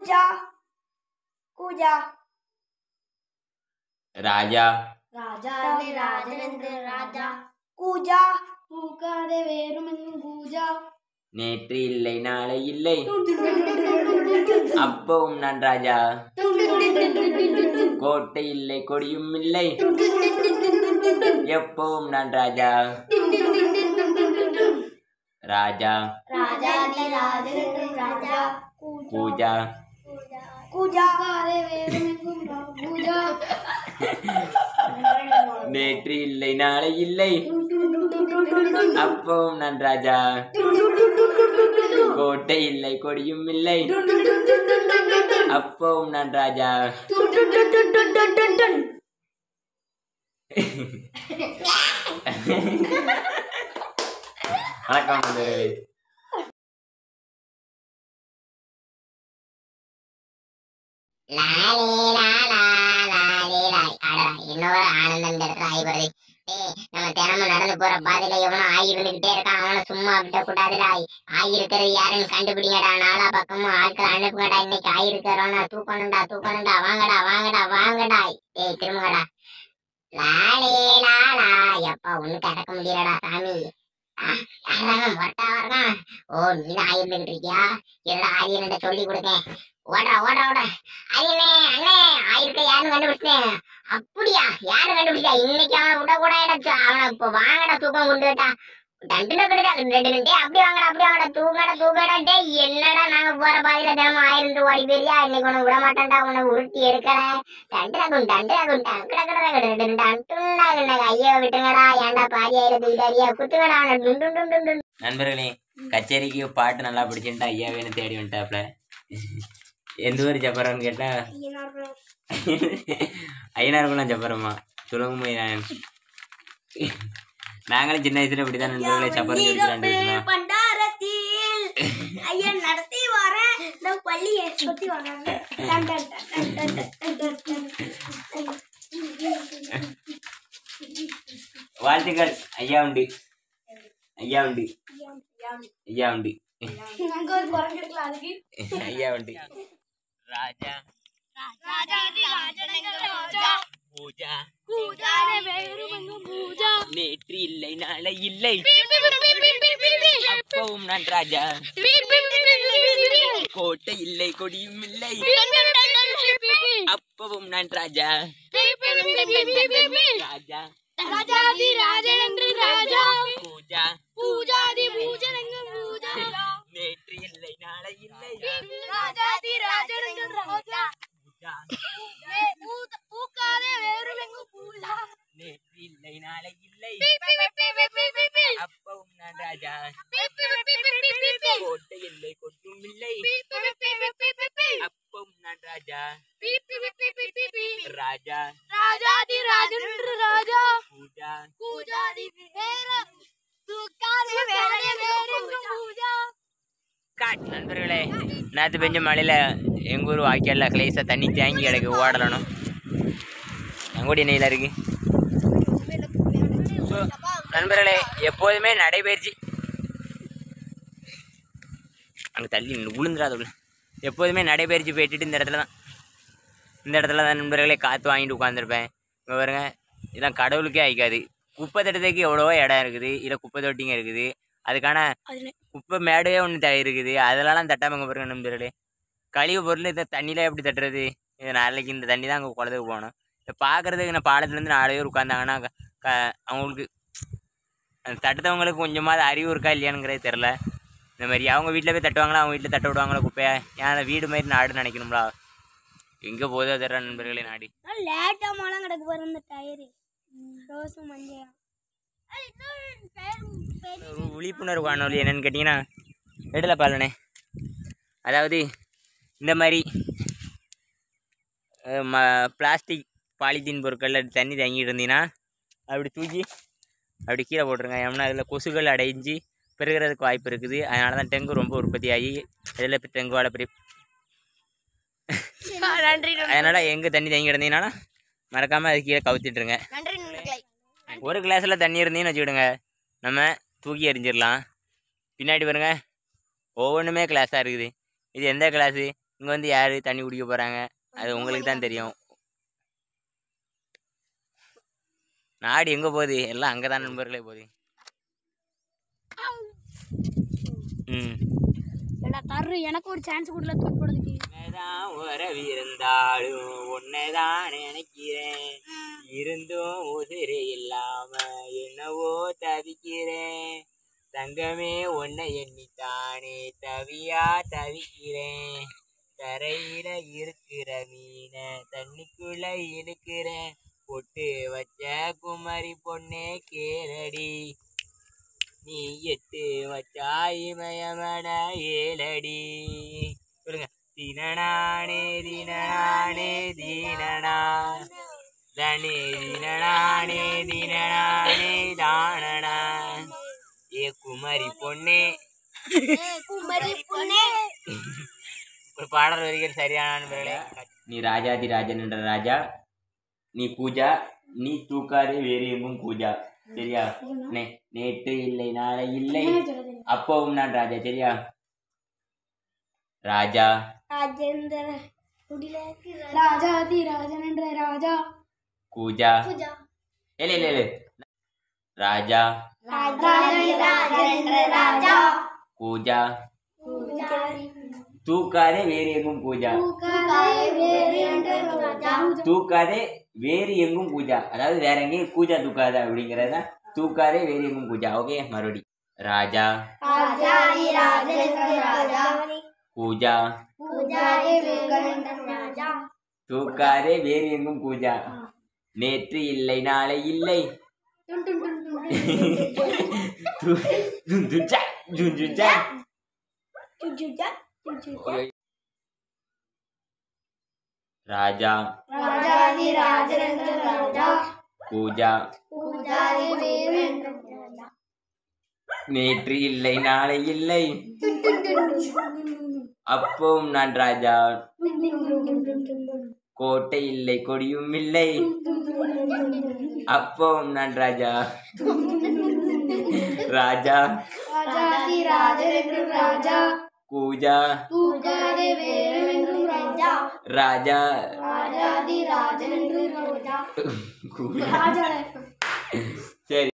கூஜா கூஜா ராஜா രാജാവേ രാജനന്ദ്ര രാജ കൂജ പൂക്കാതെ വേറുമെന്നും കൂജ நேற்று இல்லை நாளை இல்லை அப்பவும் நான் ராஜா கோட்டை இல்லை கொடியும் இல்லை எப்பவும் நான் ராஜா ராஜா രാജാവേ രാജനന്ദ്ര രാജ பூஜா കൂജ പൂക്കാതെ വേറുമെന്നും കൂജ நேற்று இல்லை நாளை இல்லை அப்பவும் நான் ராஜா கோட்டை இல்லை கொடியும் இல்லை அப்பவும் நான் ராஜா வணக்கம் நண்பர்களே. இன்னொரு ஆனந்தம் இந்த இடத்துல ஆகி வருது ஏய் நம்ம தினமும் நடந்து போற பாதையில எவனும் ஆகி இருந்துகிட்டே இருக்கான் அவனை சும்மா விட்ட கூடாதுடா ஆகி இருக்கிறது யாருன்னு கண்டுபிடிங்கடா நாலா பக்கமும் ஆட்கள் அனுப்புங்கடா இன்னைக்கு ஆகி இருக்கிறவனா தூக்கணும்டா தூக்கணும்டா வாங்கடா வாங்கடா வாங்கடா ஏய் திரும்புங்கடா லாலே லாலா எப்பா ஒண்ணுக்கு அடக்க முடியலடா சாமி ஆ, யாராவது மொட்டா இருக்கான் ஓ நீதான் ஆயிருந்துகிட்டு இருக்கியா என்னடா ஆரியன்ட்ட சொல்லி கொடுத்தேன் ஓடுறா ஓடுறா ஓடுறா அரியனே அண்ணே ஆயிருக்க யாருன்னு கண்டுபிடிச்சேன் அப்படியா யாரு கண்டுபிடிச்சா இன்னைக்கு அவனை விட கூட இடச்சு அவனை இப்ப வாங்கடா தூக்கம் கொண்டு விட்டா ரெண்டு கிட்ட ரெண்டு ரெண்டு அப்படி வாங்கடா அப்படி வாங்கடா தூங்கடா தூங்கடா டேய் என்னடா நாங்க போற பாதியில தினமும் ஆயிரம் ஓடி பெரியா இன்னைக்கு உனக்கு விட மாட்டேன்டா உன்னை உருட்டி எடுக்கல டண்டராகும் டண்டராகும் டண்டராகும் ஐயோ விட்டுங்கடா ஏன்டா பாதி ஆயிரத்து இதாரியா குத்துங்கடா அவனை டும் டும் டும் டும் டும் நண்பர்களே கச்சேரிக்கு பாட்டு நல்லா பிடிச்சிருந்தா ஐயா வேணும் தேடி வந்துட்டாப்ல எந்த ஊர் ஜப்பரம்னு கேட்டா ஐயனாருக்குலாம் ஜப்பரமா சொல்லுங்க நான் நாங்களும் சின்ன வயசுல இப்படிதான் நண்பர்களே சப்பரம் சொல்லிக்கிறாண்டு இருந்தோம் பண்டாரத்தில் ஐயன் நடத்தி வரேன் நான் பள்ளியை சுத்தி வரேன் டன் டன் டன் டன் டன் டன் டன் டன். வாழ்த்துக்கள் ஐயா உண்டு ஐயா உண்டு ஐயா உண்டு அங்க ஒரு குரங்கு இருக்குல்ல அதுக்கு ஐயா உண்டு ராஜா பூஜா நேற்று இல்லை நாளை இல்லை அப்பவும் நான் ராஜா கோட்டை இல்லை கொடியும் இல்லை அப்பவும் நான் ராஜா ராஜா ராஜாதி ராஜேந்திர ராஜா பூஜா பூஜாதி பூஜனங்கம் பூஜா நேற்று இல்லை நாளை இல்லை ராஜாதி ராஜேந்திர ராஜா பூஜா பூக்காதே வேறுமெங்கும் பூஜா நேற்று இல்லை நாளை இல்லை அப்பவும் நான் ராஜா கோட்டை இல்லை கொட்டும் இல்லை அப்பவும் நான் ராஜா ராஜா ராஜாதி ராஜேந்திர ராஜா பூஜா பூஜாதி வேற பூக்காதே வேறுமெங்கும் பூஜா காட் நண்பர்களே நேற்று பெஞ்ச மழையில் எங்கள் ஊர் வாய்க்காலில் கிளேஸாக தண்ணி தேங்கி கிடக்கு ஓடலணும் அங்கோடி நெய்யில் இருக்கு ஸோ நண்பர்களே எப்போதுமே நடைபயிற்சி அங்கே தள்ளி விழுந்துடாத உள்ள எப்போதுமே நடைபயிற்சி போயிட்டு இந்த இடத்துல தான் இந்த இடத்துல தான் நண்பர்களே காற்று வாங்கிட்டு உட்காந்துருப்பேன் இங்கே பாருங்க இதெல்லாம் கடவுளுக்கே ஆயிக்காது குப்பை தட்டத்துக்கு எவ்வளவோ இடம் இருக்குது இல்லை குப்பை தொட்டிங்க இருக்குது அதுக்கான குப்பை மேடே ஒன்று இருக்குது அதெல்லாம் தட்டாமல் இங்கே பாருங்க நண்பர்களே கழிவு பொருள் இந்த தண்ணியில் எப்படி தட்டுறது இது நாளைக்கு இந்த தண்ணி தான் அங்கே குளத்துக்கு போகணும் இதை பார்க்குறதுக்கு இந்த பாலத்துலேருந்து நாலு பேர் உட்காந்தாங்கன்னா க- க- அவங்களுக்கு அந்த தட்டுறவங்களுக்கு கொஞ்சமாவது அறிவு இருக்கா இல்லையானுங்கிறது தெரில இந்த மாதிரி அவங்க வீட்டில் போய் தட்டுவாங்களா அவங்க வீட்டில் தட்ட விடுவாங்களா குப்பையை ஏன் வீடு மாதிரி நாடு நினைக்கணும்லா எங்கே போதோ தெரியல நண்பர்களே நாடு லேட்டா மழை கிடக்கு பாரு இந்த டயரு ரோஸும் மஞ்சள் ஒரு விழிப்புணர்வு காணொலி என்னன்னு கேட்டிங்கன்னா எடுல பாலனே அதாவது இந்த மாதிரி அஹ், ம பிளாஸ்டிக் பாலித்தீன் பொருட்களில் தண்ணி தங்கிட்டு இருந்தீங்கன்னா அப்படி தூக்கி அப்படி கீழே போட்டுருங்க ஏன்னா அதில் கொசுகள் அடைஞ்சு பெருகிறதுக்கு வாய்ப்பு இருக்குது அதனால தான் டெங்கு ரொம்ப உற்பத்தி ஆகி இதில் இப்போ டெங்குவால் பெரிய நன்றி அதனால் எங்கே தண்ணி தங்கி கிடந்தீங்கன்னா மறக்காமல் அது கீழே கவுத்திட்டுருங்க நன்றி நண்பர்களே ஒரு கிளாஸில் தண்ணி இருந்தீங்கன்னு வச்சுக்கிடுங்க நம்ம தூக்கி எறிஞ்சிடலாம் பின்னாடி பாருங்க ஒவ்வொன்றுமே கிளாஸாக இருக்குது இது எந்த கிளாஸு இங்கே வந்து யார் தண்ணி குடிக்க போகிறாங்க அது உங்களுக்கு தான் தெரியும் நாடு எங்கே போகுது எல்லாம் அங்கே தான் நண்பர்களே போகுது ம் ஏடா தர்ரு எனக்கு ஒரு சான்ஸ் கொடுல தூக்கி போடுறதுக்கு உன்னைதான் உறவு இருந்தாலும் உன்னைதான் நினைக்கிறேன் இருந்தும் உதிரி இல்லாம என்னவோ தவிக்கிறேன் தங்கமே உன்னை எண்ணித்தானே தவியா தவிக்கிறேன் தரையில இருக்கிற மீனை தண்ணிக்குள்ள இழுக்கிறேன் பொட்டு வச்ச குமரி பொண்ணே கேளடி நீ எட்டு வச்சா இமயமன ஏலடி சொல்லுங்க தினனானே தினனானே தீனனா தனே தினனானே தினனானே தானனா ஏ குமரி பொண்ணே குமரி பொண்ணே ஒரு பாடல் வரிகள் சரியான நண்பர்களே நீ ராஜாதி ராஜன் என்ற ராஜா நீ பூஜா நீ தூக்காதே வேறு எங்கும் பூஜா சரியா நே நேற்று இல்லை நாளை இல்லை அப்பவும் நான் ராஜா சரியா ராஜா ராஜேந்திர குடில ராஜாதி ராஜன் என்ற ராஜா கூஜா பூஜா இல்ல இல்ல இல்ல ராஜா ராஜாதி ராஜன் என்ற ராஜா கூஜா பூஜாரி தூக்காதே வேறு எங்கும் பூஜா பூக்காதே வேறு என்ற ராஜா தூக்காதே வேறு எங்கும் பூஜா அதாவது வேற எங்கேயும் பூஜா தூக்காத அப்படிங்கறத தூக்காதே வேறு எங்கும் பூஜா ஓகே மறுபடி ராஜா ராஜாதி ராஜன் என்ற ராஜா பூஜா பூஜாரி வேகன் என்ற ராஜா தூக்காதே வேறு எங்கும் பூஜா நேற்று இல்லை நாளை இல்லை டுன் டுன் டுன் டுன் து- து- துச்சா, ஜு- ஜுச்சா. சுஜுஜா சுஜுஜா ராஜா ராஜாதி ராஜன் என்ற ராஜா பூஜா பூஜாரி வேறு என்ற ராஜா நேற்று இல்லை நாளை இல்லை டுன் டுன் டுன் டுன் அப்பவும் நான் ராஜா டுன் டுன் டுன் டுன் டுன் டுன் கோட்டை இல்லை கொடியும் இல்லை அப்பவும் நான் ராஜா ராஜா ராஜாதி ராஜன் என்ற ராஜா பூஜா பூஜாரி வேறு என்ற ராஜா ராஜா ராஜாதி ராஜன் என்று ராஜா கூஜா ராஜா